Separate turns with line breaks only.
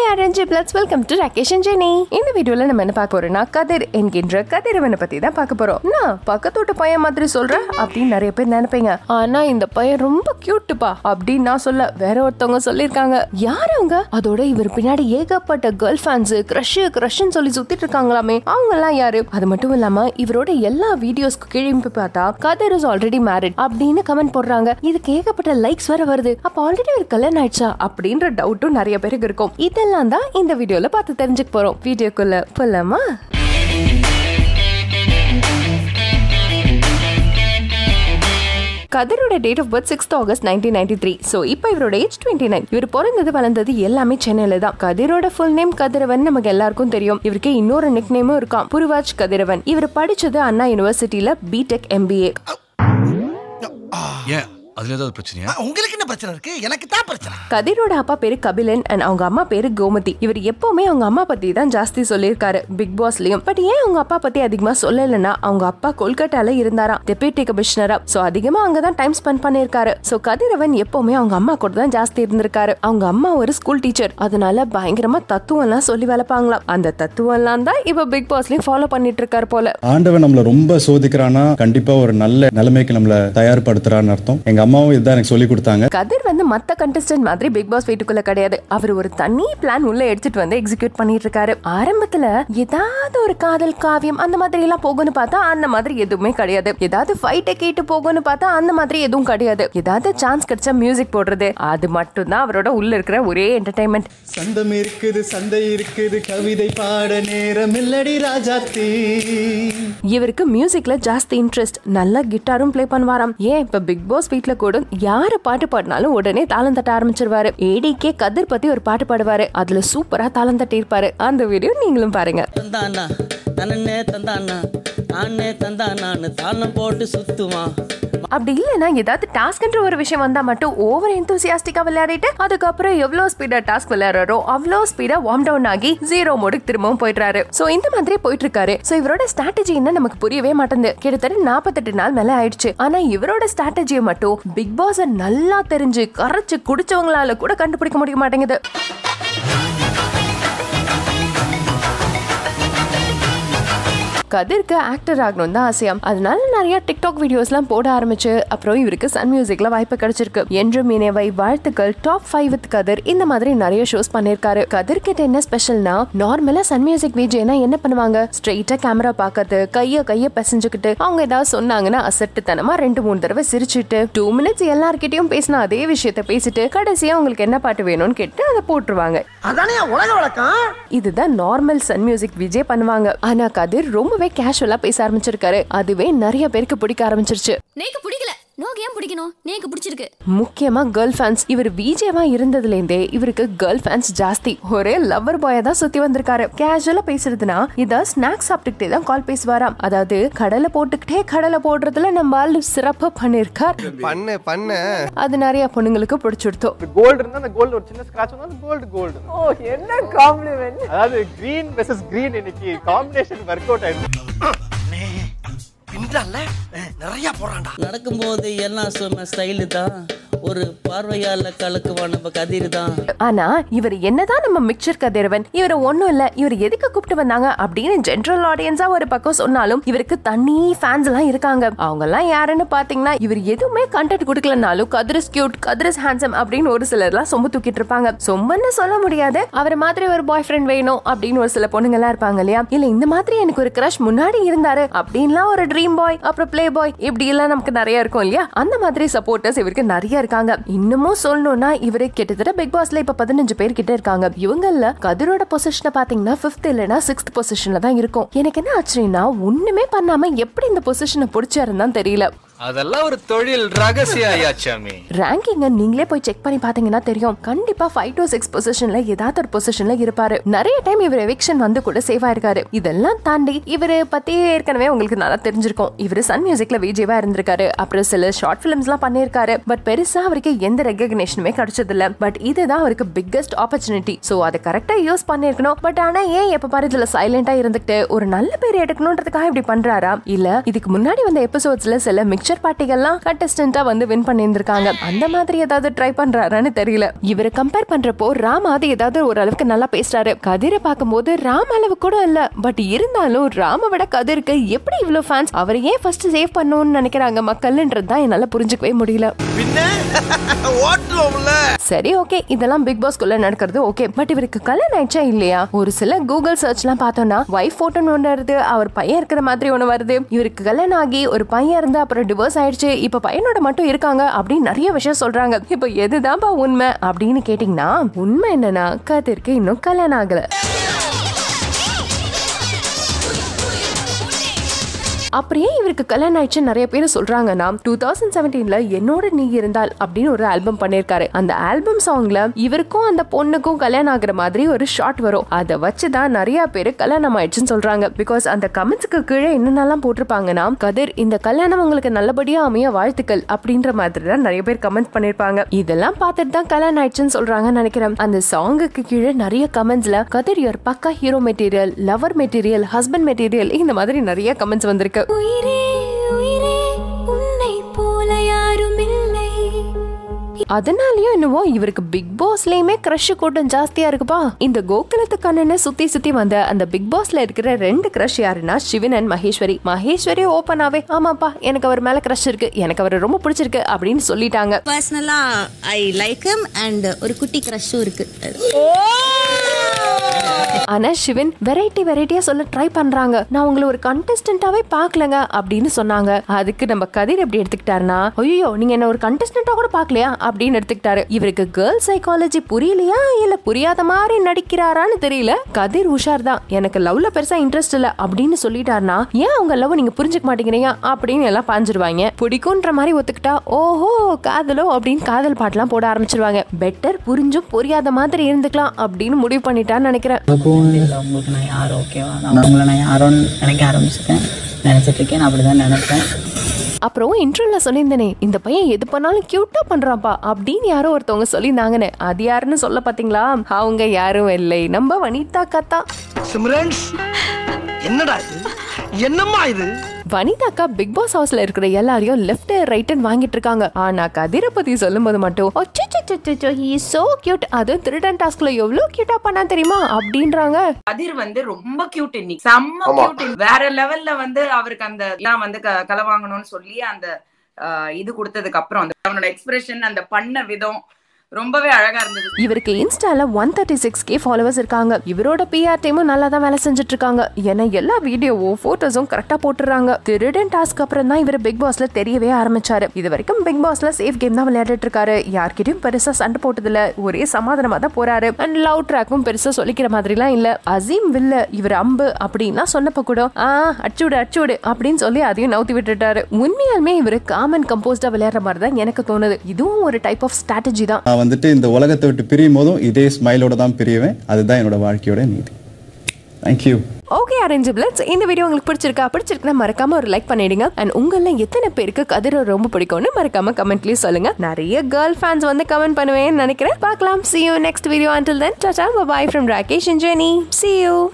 arrange பிளட்ஸ் welcome to Rakesh and Jeni இந்த வீடியோல நம்ம என்ன பார்க்க போறோம்னா கதிர் என்கின்ற கதிரவனை பத்தி தான் பார்க்க போறோம் நான் பக்கத்தோட்ட பையன் மாதிரி சொல்றேன் அப்படின்னு நிறைய பேர் நினைப்பீங்க ஆனா இந்த பையன் ரொம்ப கியூட்டுப்பா அப்படின்னு நான் சொல்ல வேற ஒருத்தவங்க சொல்லியிருக்காங்க யார் அவங்க அதோட இவர் பின்னாடி ஏகப்பட்ட கேர்ள் ஃபேன்ஸ் க்ரஷ் க்ரஷ்னு சொல்லி சுத்திட்டு இருக்காங்களாமே அவங்க எல்லாம் யாரு அது மட்டும் இல்லாம இவரோட எல்லா வீடியோஸ்க்கு கீழே போய் பார்த்தா கதிர் இஸ் ஆல்ரெடி மேரிட் அப்படின்னு கமெண்ட் போடுறாங்க இதுக்கு ஏகப்பட்ட லைக்ஸ் வேற வருது அப்ப ஆல்ரெடி ஒரு கல்யாணம் ஆயிடுச்சா அப்படின்ற டவுட்டும் நிறைய பேருக்கு இருக்கும் இதெல்லாம் தான் இந்த வீடியோல பார்த்து தெரிஞ்சுக்க போறோம் வீடியோக்குள்ள போலாமா கதிரோட date of birth sixth August nineteen ninety three so இப்போ இவரோட ஏஜ் டுவெண்ட்டி நைன் இவர் பிறந்தது வளர்ந்தது எல்லாமே சென்னையில தான் கதிரோட ஃபுல் நேம் கதிரவன் நமக்கு எல்லாருக்கும் தெரியும் இவருக்கு இன்னொரு நிக் நேமும் இருக்கான் புருவாஜ் கதிரவன் இவர் படிச்சது அண்ணா யூனிவர்சிட்டியில பிடெக் எம்பிஏ
ஏன் அதுல ஏதாவது பிரச்சனையா
ஆ, உங்களுக்கு என்ன பிரச்சனை இருக்கு எனக்கு தான் பிரச்சனை
கதிரோட அப்பா பேரு கபிலன் அண்ட் அவங்க அம்மா பேரு கோமதி இவர் எப்பவுமே அவங்க அம்மா பத்தி தான் ஜாஸ்தி சொல்லியிருக்காரு பிக் பாஸ்லயும் பட் ஏன் அவங்க அப்பா பத்தி அதிகமா சொல்லலைன்னா அவங்க அப்பா கொல்கட்டால இருந்தாராம் டெபியூட்டி கமிஷனரா சோ அதிகமா அங்கதான் டைம் ஸ்பெண்ட் பண்ணிருக்காரு சோ கதிரவன் எப்பவுமே அவங்க அம்மா கூட தான் ஜாஸ்தி இருந்திருக்காரு அவங்க அம்மா ஒரு ஸ்கூல் டீச்சர் அதனால பயங்கரமா தத்துவம் எல்லாம் சொல்லி வளர்ப்பாங்களாம் அந்த தத்துவம் எல்லாம் தான் இப்ப பிக் பாஸ்லயும் ஃபாலோ பண்ணிட்டு இருக்காரு போல
ஆண்டவன் நம்மள ரொம்ப சோதிக்கிறானா கண்டிப்பா ஒரு நல்ல நிலைமைக்கு நம்மள தயார்படுத்துறான்னு அர்த்தம் எங்க அம்மாவும் இதுதான் எனக்கு சொல்லி கொடுத்தாங்க
கதிர் வந்து மத்த கண்டஸ்டன்ட் மாதிரி பிக் பாஸ் வீட்டுக்குள்ள கிடையாது அவர் ஒரு தனி பிளான் உள்ள எடுத்துட்டு வந்து எக்ஸிக்யூட் பண்ணிட்டு இருக்காரு ஆரம்பத்துல ஏதாவது ஒரு காதல் காவியம் அந்த மாதிரி எல்லாம் போகும்னு பார்த்தா அந்த மாதிரி எதுவுமே கிடையாது ஏதாவது ஃபைட்டை கேட்டு போகும்னு பார்த்தா அந்த மாதிரி எதுவும் கிடையாது ஏதாவது சான்ஸ் கிடைச்சா மியூசிக் போடுறது அது மட்டும் தான் அவரோட உள்ள இருக்கிற ஒரே என்டர்டைன்மெண்ட்
சந்தம் இருக்குது சந்தை இருக்குது கவிதை பாட நேரம் இல்லடி ராஜாத்தி
இவருக்கு மியூசிக்ல ஜாஸ்தி இன்ட்ரெஸ்ட் நல்லா கிட்டாரும் ப்ளே பண்ணுவாராம் ஏன் இப்ப பிக் பாஸ் வீட்ல கூட யாரு பாட்டு பாடினாலும் உடனே தாளம் தட்ட ஆரம்பிச்சிருவாரு ஏடிக்கே கதிர் பத்தி ஒரு பாட்டு பாடுவாரு அதுல சூப்பரா தாளம் தட்டி இருப்பாரு அந்த வீடியோ நீங்களும் பாருங்க
தந்தானா தன்னே தந்தானா நானே தந்தானான்னு தாளம் போட்டு சுத்துவான்
அப்படி இல்லைன்னா ஏதாவது டாஸ்க்ன்ற ஒரு விஷயம் வந்தா மட்டும் ஓவர் எந்தூசியாஸ்டிக்கா விளையாடிட்டு அதுக்கப்புறம் எவ்வளவு ஸ்பீடா டாஸ்க் விளையாடுறோ அவ்வளோ ஸ்பீடா வார்ம் டவுன் ஆகி ஜீரோ மோடுக்கு திரும்பவும் போயிடுறாரு சோ இந்த மாதிரி போயிட்டு இருக்காரு சோ இவரோட ஸ்ட்ராட்டஜி என்ன நமக்கு புரியவே மாட்டேங்குது கிட்டத்தட்ட நாற்பத்தெட்டு நாள் மேல ஆயிடுச்சு ஆனா இவரோட ஸ்ட்ராட்டஜியை மட்டும் பிக் பாஸ் நல்லா தெரிஞ்சு கரைச்சு குடிச்சவங்களால கூட கண்டுபிடிக்க முடிய மாட்டேங்குது கதிர்க்கு ஆக்டர் ஆகணும் தான் ஆசையாம் அதனால நிறைய டிக்டாக் வீடியோஸ்லாம் போட ஆரம்பிச்சு அப்புறம் இவருக்கு சன் மியூசிக்ல வாய்ப்பு கிடைச்சிருக்கு என்றும் இணைவை வாழ்த்துக்கள் டாப் ஃபைவ் வித் கதிர் இந்த மாதிரி நிறைய ஷோஸ் பண்ணிருக்காரு கதிர் கிட்ட என்ன ஸ்பெஷல்னா நார்மலா சன் மியூசிக் விஜய்னா என்ன பண்ணுவாங்க ஸ்ட்ரெயிட்டா கேமரா பாக்கிறது கைய கைய பிசைஞ்சுக்கிட்டு அவங்க ஏதாவது சொன்னாங்கன்னா அசட்டுத்தனமா ரெண்டு மூணு தடவை சிரிச்சுட்டு டூ மினிட்ஸ் எல்லார்கிட்டயும் பேசின அதே விஷயத்த பேசிட்டு கடைசியா உங்களுக்கு என்ன பாட்டு வேணும்னு கேட்டு அதை போட்டுருவாங்க
அதானே உலக வழக்கம்
இதுதான் நார்மல் சன் மியூசிக் விஜய் பண்ணுவாங்க ஆனா கதிர் ரொம்பவே கேஷுவலா பேச ஆரம்பிச்சிருக்காரு அதுவே நிறைய பேருக்கு பிடிக்க ஆரம்பிச்சிருச்சு
நேக்கு பிடிக்கல நோக்கு ஏன் பிடிக்கணும் நேக்கு பிடிச்சிருக்கு
முக்கியமா கேர்ள் ஃபேன்ஸ் இவர் விஜயவா இருந்ததுல இருந்தே இவருக்கு கேர்ள் ஃபேன்ஸ் ஜாஸ்தி ஒரே லவர் பாயா தான் சுத்தி வந்திருக்காரு கேஷுவலா பேசுறதுனா இத ஸ்நாக்ஸ் சாப்பிட்டுக்கிட்டே தான் கால் பேசுவாராம் அதாவது கடலை போட்டுக்கிட்டே கடலை போடுறதுல நம்ம ஆளு சிறப்பா பண்ணிருக்கார்
பண்ணு பண்ணு
அது நிறைய பொண்ணுங்களுக்கு பிடிச்சிருத்தோம்
கோல்டு இருந்தா அந்த கோல்டு ஒரு சின்ன ஸ்கிராட்ச் வந்தா அந்த கோல்டு கோல்டு ஓ என்ன காம்ப்ளிமெண்ட் அதாவது கிரீன் வெர்சஸ் கிரீன் இன்னைக்கு காம்பினேஷன் ஒர்க் அவுட் ஆயிடுச்சு
பின்றான்ல நிறைய போறான்டா
நடக்கும்போது எல்லாம் சும்மா ஸ்டைலு தான் ஒரு பார்வையால கலக்குவான் நம்ம கதிர் தான்
ஆனா இவர் என்னதான் நம்ம மிக்சர் கதிரவன் இவர் ஒண்ணும் இல்ல இவர் எதுக்கு கூப்பிட்டு வந்தாங்க அப்படின்னு ஜென்ரல் ஆடியன்ஸா ஒரு பக்கம் சொன்னாலும் இவருக்கு தனி ஃபேன்ஸ் எல்லாம் இருக்காங்க அவங்க எல்லாம் யாருன்னு பாத்தீங்கன்னா இவர் எதுவுமே கண்டென்ட் கொடுக்கலனாலும் கதிரஸ் கியூட் கதிரஸ் ஹேண்ட்ஸம் அப்படின்னு ஒரு சிலர் எல்லாம் சொம்பு தூக்கிட்டு இருப்பாங்க சொம்பன்னு சொல்ல முடியாது அவர் மாதிரி ஒரு பாய் ஃப்ரெண்ட் வேணும் அப்படின்னு ஒரு சில பொண்ணுங்க எல்லாம் இருப்பாங்க இல்லையா இல்ல இந்த மாதிரி எனக்கு ஒரு கிரஷ் முன்னாடி இருந்தாரு அப்படின்லாம் ஒரு ட்ரீம் பாய் அப்புறம் பிளே பாய் இப்படி எல்லாம் நமக்கு நிறைய இருக்கும் இல்லையா அந்த மாதிரி சப்போர்ட்டர்ஸ் இவருக்கு நிறைய இருக்காங்க இன்னமும் சொல்லணும்னா இவரு கிட்டத்தட்ட பிக் பாஸ்ல இப்ப பதினஞ்சு பேர் கிட்ட இருக்காங்க இவங்கல்ல கதிரோட பொசிஷனை பாத்தீங்கன்னா பிப்த் இல்லைன்னா சிக்ஸ்த் பொசிஷன்ல தான் இருக்கும் எனக்கு என்ன ஆச்சுன்னா ஒண்ணுமே பண்ணாம எப்படி இந்த பொசிஷனை பிடிச்சாருன்னு தெரியல
அதெல்லாம் ஒரு தொழில் ரகசிய ஐயாச்சாமி
ரேங்கிங்க நீங்களே போய் செக் பண்ணி பாத்தீங்கன்னா தெரியும் கண்டிப்பா ஃபைவ் டு சிக்ஸ் பொசிஷன்ல ஏதாவது ஒரு பொசிஷன்ல இருப்பாரு நிறைய டைம் இவர் எவிக்ஷன் வந்து கூட சேவ் ஆயிருக்காரு இதெல்லாம் தாண்டி இவரு பத்தி ஏற்கனவே உங்களுக்கு நல்லா தெரிஞ்சிருக்கும் இவரு சன் மியூசிக்ல விஜயவா இருந்திருக்காரு அப்புறம் சில ஷார்ட் பிலிம்ஸ் எல்லாம் பண்ணிருக்காரு பட் பெருசா அவருக்கு எந்த ரெகக்னேஷனுமே கிடைச்சது இல்ல பட் இதுதான் அவருக்கு பிக்கஸ்ட் ஆப்பர்ச்சுனிட்டி சோ அதை கரெக்டா யூஸ் பண்ணிருக்கணும் பட் ஆனா ஏன் எப்ப பாரு இதுல சைலண்டா இருந்துட்டு ஒரு நல்ல பேர் எடுக்கணும்ன்றதுக்காக இப்படி பண்றாரா இல்ல இதுக்கு முன்னாடி வந்த எபிசோட்ஸ்ல சில மிக்சர் மிக்சர் பார்ட்டிகள்லாம் கண்டஸ்டன்டா வந்து வின் பண்ணியிருந்திருக்காங்க அந்த மாதிரி ஏதாவது ட்ரை பண்றாரான்னு தெரியல இவரை கம்பேர் பண்றப்போ ராம் அது ஏதாவது ஓரளவுக்கு நல்லா பேசுறாரு கதிரை பார்க்கும்போது ராம் அளவு கூட இல்ல பட் இருந்தாலும் ராம விட கதிருக்கு எப்படி இவ்வளவு ஃபேன்ஸ் அவரை ஏன் ஃபர்ஸ்ட் சேவ் பண்ணணும்னு நினைக்கிறாங்க மக்கள்ன்றது தான் என்னால புரிஞ்சுக்கவே முடியல
பின்ன ஓட்டுவோம்ல
சரி ஓகே இதெல்லாம் பிக் பாஸ்க்குள்ள நடக்கிறது ஓகே பட் இவருக்கு கல்யாணம் ஆயிடுச்சா இல்லையா ஒரு சில கூகுள் சர்ச்லாம் பார்த்தோம்னா ஒய்ஃப் போட்டோன்னு ஒன்று வருது அவர் பையன் இருக்கிற மாதிரி ஒன்று வருது இவருக்கு கல்யாணம் ஆகி ஒரு பையன் இருந்து அப்புறம் டிவோர்ஸ் ஆயிடுச்சு இப்ப பையனோட மட்டும் இருக்காங்க அப்படின்னு நிறைய விஷயம் சொல்றாங்க இப்போ எதுதான்ப்பா உண்மை அப்படின்னு கேட்டிங்கன்னா உண்மை என்னன்னா கதிர்க்கு இன்னும் கல்யாணம் ஆகல அப்படியே இவருக்கு கல்யாணம் ஆயிடுச்சு நிறைய பேர் சொல்றாங்கன்னா டூ தௌசண்ட் செவன்டீன்ல என்னோட நீ இருந்தால் அப்படின்னு ஒரு ஆல்பம் பண்ணிருக்காரு அந்த ஆல்பம் சாங்ல இவருக்கும் அந்த பொண்ணுக்கும் கல்யாணம் ஆகுற மாதிரி ஒரு ஷார்ட் வரும் அதை வச்சுதான் நிறைய பேர் கல்யாணம் ஆயிடுச்சுன்னு சொல்றாங்க பிகாஸ் அந்த கமெண்ட்ஸ்க்கு கீழே என்னென்னலாம் போட்டிருப்பாங்கன்னா கதிர் இந்த கல்யாணம் உங்களுக்கு நல்லபடியா அமைய வாழ்த்துக்கள் அப்படின்ற மாதிரி தான் நிறைய பேர் கமெண்ட் பண்ணிருப்பாங்க இதெல்லாம் பார்த்துட்டு தான் கல்யாணம் ஆயிடுச்சுன்னு சொல்றாங்கன்னு நினைக்கிறேன் அந்த சாங்குக்கு கீழே நிறைய கமெண்ட்ஸ்ல கதிர் யுவர் பக்கா hero material lover material husband material இந்த மாதிரி நிறைய கமெண்ட்ஸ் வந்திருக்கு
உயிரே உயிரே உன்னை போல யாரும் இல்லை
அதனாலயும் என்னவோ இவருக்கு பிக் பாஸ்லயுமே கிரஷ் கூட்டம் ஜாஸ்தியா இருக்குப்பா இந்த கோகுலத்து கண்ணனை சுத்தி சுத்தி வந்த அந்த பிக் பாஸ்ல இருக்கிற ரெண்டு கிரஷ் யாருன்னா சிவன் அண்ட் மகேஸ்வரி மகேஸ்வரி ஓப்பனாவே ஆமாப்பா எனக்கு அவர் மேல கிரஷ் இருக்கு எனக்கு அவர் ரொம்ப பிடிச்சிருக்கு அப்படின்னு சொல்லிட்டாங்க
பர்சனலா ஐ லைக் ஹிம் அண்ட் ஒரு குட்டி க்ரஷும் இருக்கு
ஆனா சிவன் வெரைட்டி வெரைட்டியா சொல்ல ட்ரை பண்றாங்க நான் உங்களை ஒரு கண்டஸ்டன்டாவே பார்க்கலங்க அப்படின்னு சொன்னாங்க அதுக்கு நம்ம கதிர் எப்படி எடுத்துக்கிட்டாருன்னா ஐயோ நீங்க என்ன ஒரு கண்டஸ்டன்டா கூட பார்க்கலையா அப்படின்னு எடுத்துக்கிட்டாரு இவருக்கு கேர்ள் சைக்காலஜி புரியலையா இல்ல புரியாத மாதிரி நடிக்கிறாரான்னு தெரியல கதிர் உஷார் தான் எனக்கு லவ்ல பெருசா இன்ட்ரெஸ்ட் இல்ல அப்படின்னு சொல்லிட்டாருன்னா ஏன் அவங்க லவ் நீங்க புரிஞ்சுக்க மாட்டேங்கிறீங்க அப்படின்னு எல்லாம் பாஞ்சிருவாங்க பிடிக்கும்ன்ற மாதிரி ஒத்துக்கிட்டா ஓஹோ காதலோ அப்படின்னு காதல் பாட்டெல்லாம் போட ஆரம்பிச்சிருவாங்க பெட்டர் புரிஞ்சும் புரியாத மாதிரி இருந்துக்கலாம் அப்படின்னு முடிவு பண்ணிட்டான்னு நினைக்கிறேன்
உங்களுக்கு நான் யார் ஓகேவா நான் உங்களை நான் யாரோன்னு நினைக்க ஆரம்பிச்சிட்டேன் நினைச்சிட்டு இருக்கேன் நான் அப்படிதான் நினைப்பேன்
அப்புறம் இன்ட்ரோல சொல்லியிருந்தேனே இந்த பையன் எது பண்ணாலும் கியூட்டா பண்றான்ப்பா அப்படின்னு யாரோ ஒருத்தவங்க சொல்லியிருந்தாங்கன்னு அது யாருன்னு சொல்ல பாத்தீங்களா அவங்க யாரும் இல்லை நம்ம வனிதா கத்தா
சிம்ரன்ஸ் என்னடா இது என்னம்மா இது
வனிதாக்கா பிக் பாஸ் ஹவுஸ்ல இருக்கிற எல்லாரையும் லெஃப்ட் ரைட் வாங்கிட்டு இருக்காங்க ஆனா கதிரை பத்தி சொல்லும்போது மட்டும் சோ கியூட் அது திருடன் டாஸ்க்ல எவ்வளவு கியூட்டா பண்ணா தெரியுமா அப்படின்றாங்க
கதிர் வந்து ரொம்ப கியூட் இன்னைக்கு செம்ம கியூட் வேற லெவல்ல வந்து அவருக்கு அந்த எல்லாம் வந்து க- களை வாங்கணும்னு சொல்லி அந்த ஆஹ், இது கொடுத்ததுக்கு அப்புறம் அந்த அவனோட எக்ஸ்பிரஷன் அந்த பண்ண விதம் ரொம்பவே அழகா இருந்தது
இவருக்கு இன்ஸ்டால one thirty six K followers இருக்காங்க இவரோட பிஆர் டீமும் நல்லா தான் வேலை செஞ்சுட்டு இருக்காங்க ஏன்னா எல்லா வீடியோவும் போட்டோஸும் கரெக்டா போட்டுறாங்க திருடன் டாஸ்க் அப்புறம் தான் இவர் பிக் பாஸ்ல தெரியவே ஆரம்பிச்சாரு இது வரைக்கும் பிக் பாஸ்ல சேஃப் கேம் தான் விளையாடிட்டு இருக்காரு யார்கிட்டயும் பெருசா சண்டை போட்டதில்ல ஒரே சமாதானமா தான் போறாரு அண்ட் லவ் ட்ராக்கும் பெருசா சொல்லிக்கிற மாதிரிலாம் இல்ல அசீம் வில்ல இவர் அம்பு அப்படின்லாம் சொன்னப்ப கூட ஆ அச்சுடு அச்சுடு அப்படின்னு சொல்லி அதையும் நவுத்தி விட்டுட்டாரு உண்மையாலுமே இவர் காமன் கம்போஸ்டா விளையாடுற மாதிரி தான் எனக்கு தோணுது இதுவும் ஒரு டைப் ஆஃப் ஸ்ட்ராட்டஜி தான்
நான் வந்துட்டு இந்த உலகத்தை விட்டு பிரியும் போதும் இதே ஸ்மைலோட தான் பிரியுவேன் அதுதான் என்னோட வாழ்க்கையோட நீதி தேங்க்யூ
ஓகே அரேஞ்சபிள்ஸ் இந்த வீடியோ உங்களுக்கு பிடிச்சிருக்கா பிடிச்சிருக்குன்னா மறக்காம ஒரு லைக் பண்ணிடுங்க அண்ட் உங்கள எத்தனை பேருக்கு கதிரை ரொம்ப பிடிக்கும்னு மறக்காம கமெண்ட்லயும் சொல்லுங்க நிறைய கேர்ள் ஃபேன்ஸ் வந்து கமெண்ட் பண்ணுவேன்னு நினைக்கிறேன் பார்க்கலாம் see you next video until then tata bye bye from rakesh and jenny see you